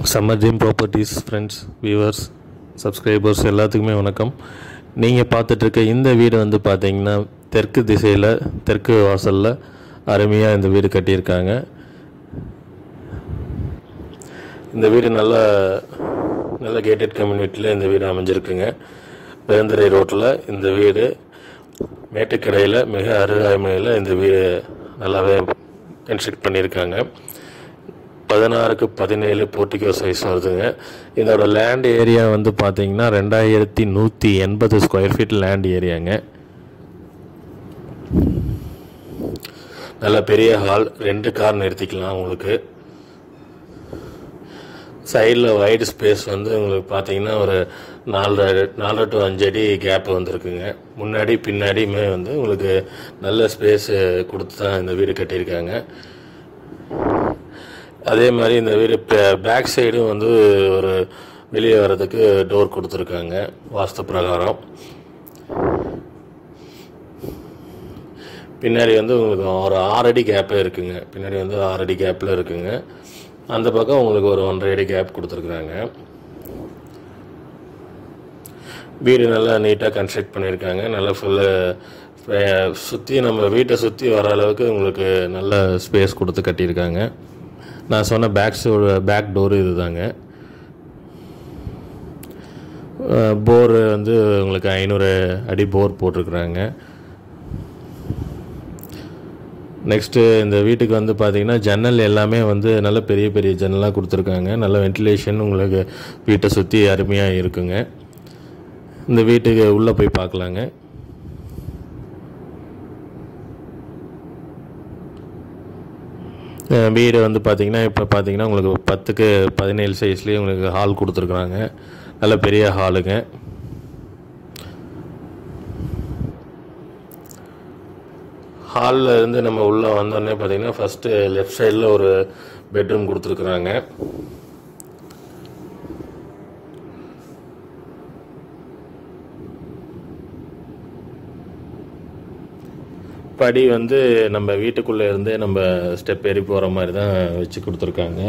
summer gym properties friends viewers subscribers எல்லாத்துக்குமே வணக்கம் நீங்கள் பார்த்துட்ருக்க இந்த வீடு வந்து பார்த்தீங்கன்னா தெற்கு திசையில் தெற்கு வாசலில் அருமையாக இந்த வீடு கட்டியிருக்காங்க இந்த வீடு நல்ல நல்ல கேட்டட் கம்யூனிட்டியில் இந்த வீடு அமைஞ்சிருக்குங்க வேந்தரை ரோட்டில் இந்த வீடு மேட்டுக்கடையில் மிக அருகாமையில் இந்த வீடு நல்லாவே கன்ஸ்ட்ரக்ட் பண்ணியிருக்காங்க பதினாறுக்கு பதினேழு போர்ட்டிகோ சைஸ் வருதுங்க இதோட லேண்ட் ஏரியா வந்து பார்த்தீங்கன்னா ரெண்டாயிரத்தி நூற்றி எண்பது ஸ்கொயர் ஃபீட் லேண்ட் ஏரியாங்க நல்ல பெரிய ஹால் ரெண்டு கார் நிறுத்திக்கலாம் உங்களுக்கு சைடில் வைடு ஸ்பேஸ் வந்து உங்களுக்கு பார்த்தீங்கன்னா ஒரு நாலரை நாலரை டு அஞ்சு அடி கேப் வந்துருக்குங்க முன்னாடி பின்னாடியுமே வந்து உங்களுக்கு நல்ல ஸ்பேஸ் கொடுத்து தான் இந்த வீடு கட்டியிருக்காங்க அதே மாதிரி இந்த வீடு பேக் சைடும் வந்து ஒரு வெளியே வர்றதுக்கு டோர் கொடுத்துருக்காங்க வாஸ்து பிரகாரம் பின்னாடி வந்து உங்களுக்கு ஒரு ஆறடி கேப்பே இருக்குங்க பின்னாடி வந்து ஆறடி கேப்பில் இருக்குங்க அந்த பக்கம் உங்களுக்கு ஒரு ஒன்றரை அடி கேப் கொடுத்துருக்குறாங்க வீடு நல்லா நீட்டாக கன்ஸ்ட்ரக்ட் பண்ணியிருக்காங்க நல்லா ஃபுல்லு சுற்றி நம்ம வீட்டை சுற்றி வர அளவுக்கு உங்களுக்கு நல்ல ஸ்பேஸ் கொடுத்து கட்டியிருக்காங்க நான் சொன்ன பேக் பேக் டோரு இது தாங்க போர் வந்து உங்களுக்கு ஐநூறு அடி போர் போட்டிருக்குறாங்க நெக்ஸ்ட்டு இந்த வீட்டுக்கு வந்து பார்த்தீங்கன்னா ஜன்னல் எல்லாமே வந்து நல்ல பெரிய பெரிய ஜன்னலாக கொடுத்துருக்காங்க நல்ல வென்டிலேஷன் உங்களுக்கு வீட்டை சுற்றி அருமையாக இருக்குங்க இந்த வீட்டுக்கு உள்ளே போய் பார்க்கலாங்க வீடு வந்து பார்த்தீங்கன்னா இப்போ பார்த்தீங்கன்னா உங்களுக்கு பத்துக்கு பதினேழு சைஸ்லேயே உங்களுக்கு ஹால் கொடுத்துருக்குறாங்க நல்ல பெரிய ஹாலுங்க ஹாலில் இருந்து நம்ம உள்ளே வந்தோடனே பார்த்தீங்கன்னா ஃபஸ்ட்டு லெஃப்ட் சைடில் ஒரு பெட்ரூம் கொடுத்துருக்குறாங்க படி வந்து நம்ம வீட்டுக்குள்ளே இருந்தே நம்ம ஸ்டெப் ஏறி போகிற மாதிரி தான் வச்சு கொடுத்துருக்காங்க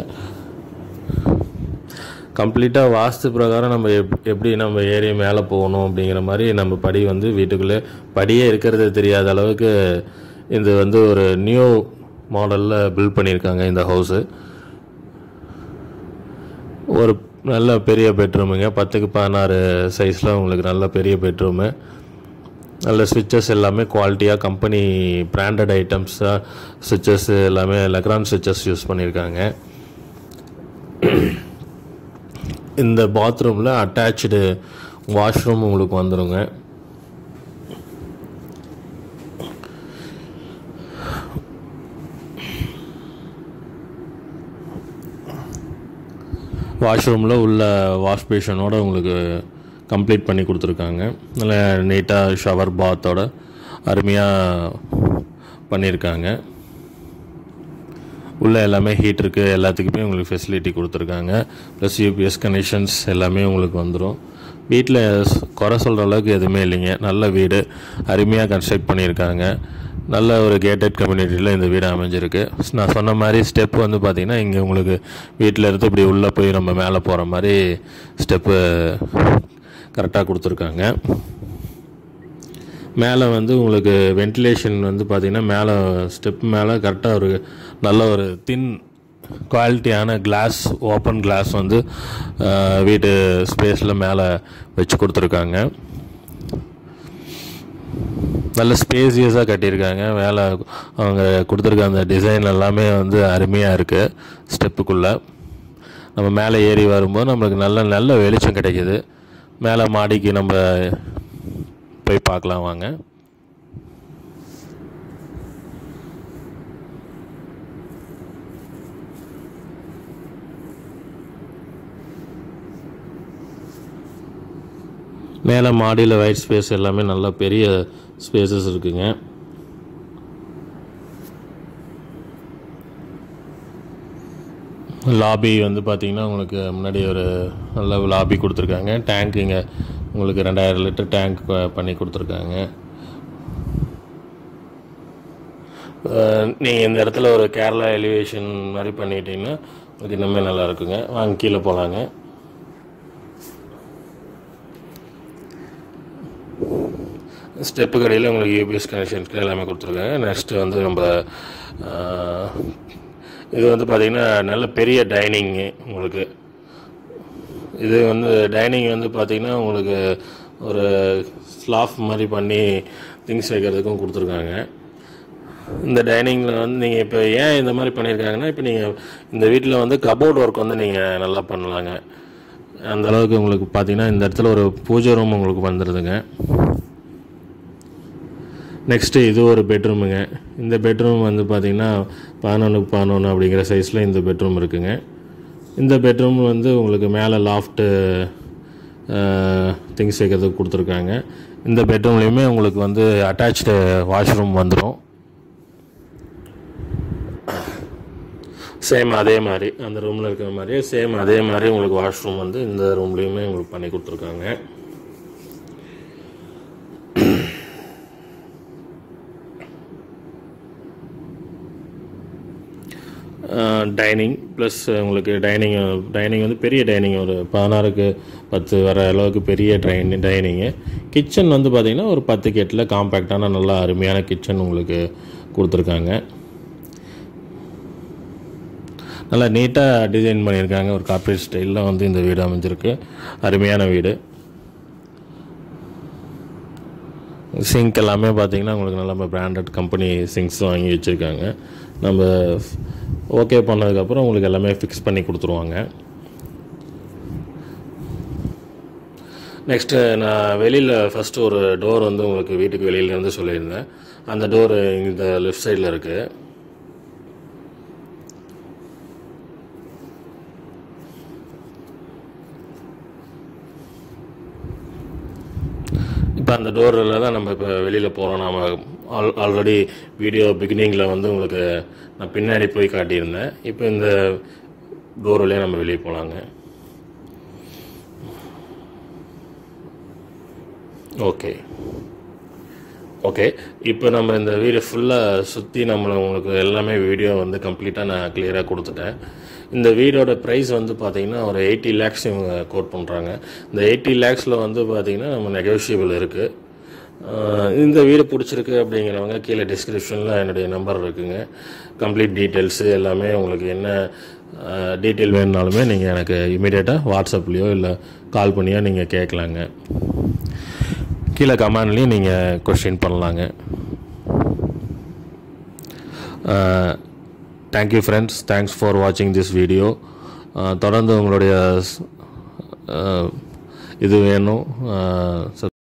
கம்ப்ளீட்டாக வாஸ்து பிரகாரம் நம்ம எப் எப்படி நம்ம ஏறி மேலே போகணும் அப்படிங்கிற மாதிரி நம்ம படி வந்து வீட்டுக்குள்ளே படியே இருக்கிறது தெரியாத அளவுக்கு இது வந்து ஒரு நியூ மாடலில் பில்ட் பண்ணியிருக்காங்க இந்த ஹவுஸு ஒரு நல்ல பெரிய பெட்ரூமுங்க பத்துக்கு பதினாறு சைஸில் உங்களுக்கு நல்ல பெரிய பெட்ரூமு நல்ல சுவிட்சஸ் எல்லாமே குவாலிட்டியாக கம்பெனி பிராண்டட் ஐட்டம்ஸாக சுவிட்சஸ் எல்லாமே லக்ரான் சுவிட்சஸ் யூஸ் பண்ணியிருக்காங்க இந்த பாத்ரூமில் அட்டாச்சு வாஷ்ரூம் உங்களுக்கு வந்துடுங்க வாஷ்ரூமில் உள்ள வாஷ் பேஷனோட உங்களுக்கு கம்ப்ளீட் பண்ணி கொடுத்துருக்காங்க நல்ல நீட்டாக ஷவர் பாத்தோட அருமையாக பண்ணியிருக்காங்க உள்ளே எல்லாமே ஹீட் இருக்குது எல்லாத்துக்குமே உங்களுக்கு ஃபெசிலிட்டி கொடுத்துருக்காங்க ப்ளஸ் யூபிஎஸ் கனெக்ஷன்ஸ் எல்லாமே உங்களுக்கு வந்துடும் வீட்டில் குறை சொல்கிற அளவுக்கு எதுவுமே இல்லைங்க நல்ல வீடு அருமையாக கன்ஸ்ட்ரக்ட் பண்ணியிருக்காங்க நல்ல ஒரு கேட்டட் கம்யூனிட்டியில் இந்த வீடு அமைஞ்சிருக்கு நான் சொன்ன மாதிரி ஸ்டெப் வந்து பார்த்திங்கன்னா இங்கே உங்களுக்கு வீட்டில் இருந்து இப்படி உள்ளே போய் நம்ம மேலே போகிற மாதிரி ஸ்டெப்பு கரெக்டாக கொடுத்துருக்காங்க மேலே வந்து உங்களுக்கு வென்டிலேஷன் வந்து பார்த்திங்கன்னா மேலே ஸ்டெப் மேலே கரெக்டாக ஒரு நல்ல ஒரு தின் குவாலிட்டியான கிளாஸ் ஓப்பன் கிளாஸ் வந்து வீட்டு ஸ்பேஸில் மேலே வச்சு கொடுத்துருக்காங்க நல்ல ஸ்பேசியஸாக கட்டியிருக்காங்க மேலே அவங்க கொடுத்துருக்க அந்த டிசைன் எல்லாமே வந்து அருமையாக இருக்குது ஸ்டெப்புக்குள்ளே நம்ம மேலே ஏறி வரும்போது நம்மளுக்கு நல்ல நல்ல வெளிச்சம் கிடைக்கிது மேலே மாடிக்கு நம்ம போய் பார்க்கலாம் வாங்க மேலே மாடியில் ஒயிட் ஸ்பேஸ் எல்லாமே நல்லா பெரிய ஸ்பேசஸ் இருக்குங்க லாபி வந்து பார்த்திங்கன்னா உங்களுக்கு முன்னாடி ஒரு நல்ல லாபி கொடுத்துருக்காங்க டேங்க் இங்கே உங்களுக்கு ரெண்டாயிரம் லிட்டர் டேங்க் பண்ணி கொடுத்துருக்காங்க நீங்கள் இந்த இடத்துல ஒரு கேரளா எலிவேஷன் மாதிரி பண்ணிட்டீங்கன்னா அது இன்னுமே நல்லா இருக்குங்க வாங்க கீழே போகலாங்க ஸ்டெப்பு கடையில் உங்களுக்கு யூபிஎஸ் கனெக்ஷன்ஸ்க்கு எல்லாமே கொடுத்துருக்காங்க நெக்ஸ்ட்டு வந்து நம்ம ஆஹ், இது வந்து பார்த்திங்கன்னா நல்ல பெரிய டைனிங்கு உங்களுக்கு இது வந்து டைனிங் வந்து பார்த்திங்கன்னா உங்களுக்கு ஒரு ஸ்லாஃப் மாதிரி பண்ணி திங்ஸ் வைக்கிறதுக்கும் கொடுத்துருக்காங்க இந்த டைனிங்கில் வந்து நீங்கள் இப்போ ஏன் இந்த மாதிரி பண்ணியிருக்காங்கன்னா இப்போ நீங்கள் இந்த வீட்டில் வந்து கபோர்ட் ஒர்க் வந்து நீங்கள் நல்லா பண்ணலாங்க அந்த அளவுக்கு உங்களுக்கு பார்த்தீங்கன்னா இந்த இடத்துல ஒரு பூஜை ரூம் உங்களுக்கு வந்துடுதுங்க நெக்ஸ்ட்டு இது ஒரு பெட்ரூமுங்க இந்த பெட்ரூம் வந்து பார்த்திங்கன்னா பதினொன்றுக்கு பதினொன்று அப்படிங்கிற சைஸில் இந்த பெட்ரூம் இருக்குங்க இந்த பெட்ரூம் வந்து உங்களுக்கு மேலே லாஃப்ட்டு திங்ஸ் வைக்கிறதுக்கு கொடுத்துருக்காங்க இந்த பெட்ரூம்லேயுமே உங்களுக்கு வந்து அட்டாச்சு வாஷ்ரூம் வந்துடும் சேம் அதே மாதிரி அந்த ரூமில் இருக்கிற மாதிரியே சேம் அதே மாதிரி உங்களுக்கு வாஷ்ரூம் வந்து இந்த ரூம்லேயுமே உங்களுக்கு பண்ணி கொடுத்துருக்காங்க டைனிங் ப்ளஸ் உங்களுக்கு டைனிங் டைனிங் வந்து பெரிய டைனிங் ஒரு பதினாறுக்கு பத்து வர அளவுக்கு பெரிய டைனி டைனிங்கு கிச்சன் வந்து பார்த்திங்கன்னா ஒரு பத்து கெட்டில் காம்பேக்டான நல்லா அருமையான கிச்சன் உங்களுக்கு கொடுத்துருக்காங்க நல்லா நீட்டாக டிசைன் பண்ணியிருக்காங்க ஒரு கார்ப்பரேட் ஸ்டைலில் வந்து இந்த வீடு அமைஞ்சிருக்கு அருமையான வீடு சிங்க் எல்லாமே பார்த்தீங்கன்னா உங்களுக்கு நல்ல பிராண்டட் கம்பெனி சிங்க்ஸ் வாங்கி வச்சுருக்காங்க நம்ம ஓகே பண்ணதுக்கப்புறம் உங்களுக்கு எல்லாமே ஃபிக்ஸ் பண்ணி கொடுத்துருவாங்க நெக்ஸ்ட்டு நான் வெளியில் ஃபஸ்ட்டு ஒரு டோர் வந்து உங்களுக்கு வீட்டுக்கு வெளியிலேருந்து சொல்லியிருந்தேன் அந்த டோர் இந்த லெஃப்ட் சைடில் இருக்குது இப்போ அந்த டோரில் தான் நம்ம இப்போ வெளியில் போகிறோம் நாம் ஆல் ஆல்ரெடி வீடியோ பிகினிங்கில் வந்து உங்களுக்கு நான் பின்னாடி போய் காட்டியிருந்தேன் இப்போ இந்த டோர் வழியாக நம்ம வெளியே போகலாங்க ஓகே ஓகே இப்போ நம்ம இந்த வீடு ஃபுல்லாக சுற்றி நம்மளை உங்களுக்கு எல்லாமே வீடியோ வந்து கம்ப்ளீட்டாக நான் கிளியராக கொடுத்துட்டேன் இந்த வீடோட ப்ரைஸ் வந்து பார்த்தீங்கன்னா ஒரு எயிட்டி லேக்ஸ் இவங்க கோட் பண்ணுறாங்க இந்த எயிட்டி லேக்ஸில் வந்து பார்த்தீங்கன்னா நம்ம நெகோஷியபிள் இருக்குது இந்த வீடு பிடிச்சிருக்கு அப்படிங்கிறவங்க கீழே டிஸ்கிரிப்ஷனில் என்னுடைய நம்பர் இருக்குங்க கம்ப்ளீட் டீட்டெயில்ஸு எல்லாமே உங்களுக்கு என்ன டீட்டெயில் வேணுனாலுமே நீங்கள் எனக்கு இமீடியட்டாக வாட்ஸ்அப்லேயோ இல்லை கால் பண்ணியோ நீங்கள் கேட்கலாங்க கீழே கமெண்ட்லேயும் நீங்கள் கொஸ்டின் பண்ணலாங்க தேங்க்யூ ஃப்ரெண்ட்ஸ் தேங்க்ஸ் ஃபார் வாட்சிங் திஸ் வீடியோ தொடர்ந்து உங்களுடைய ஸ்- அஹ், இது வேணும்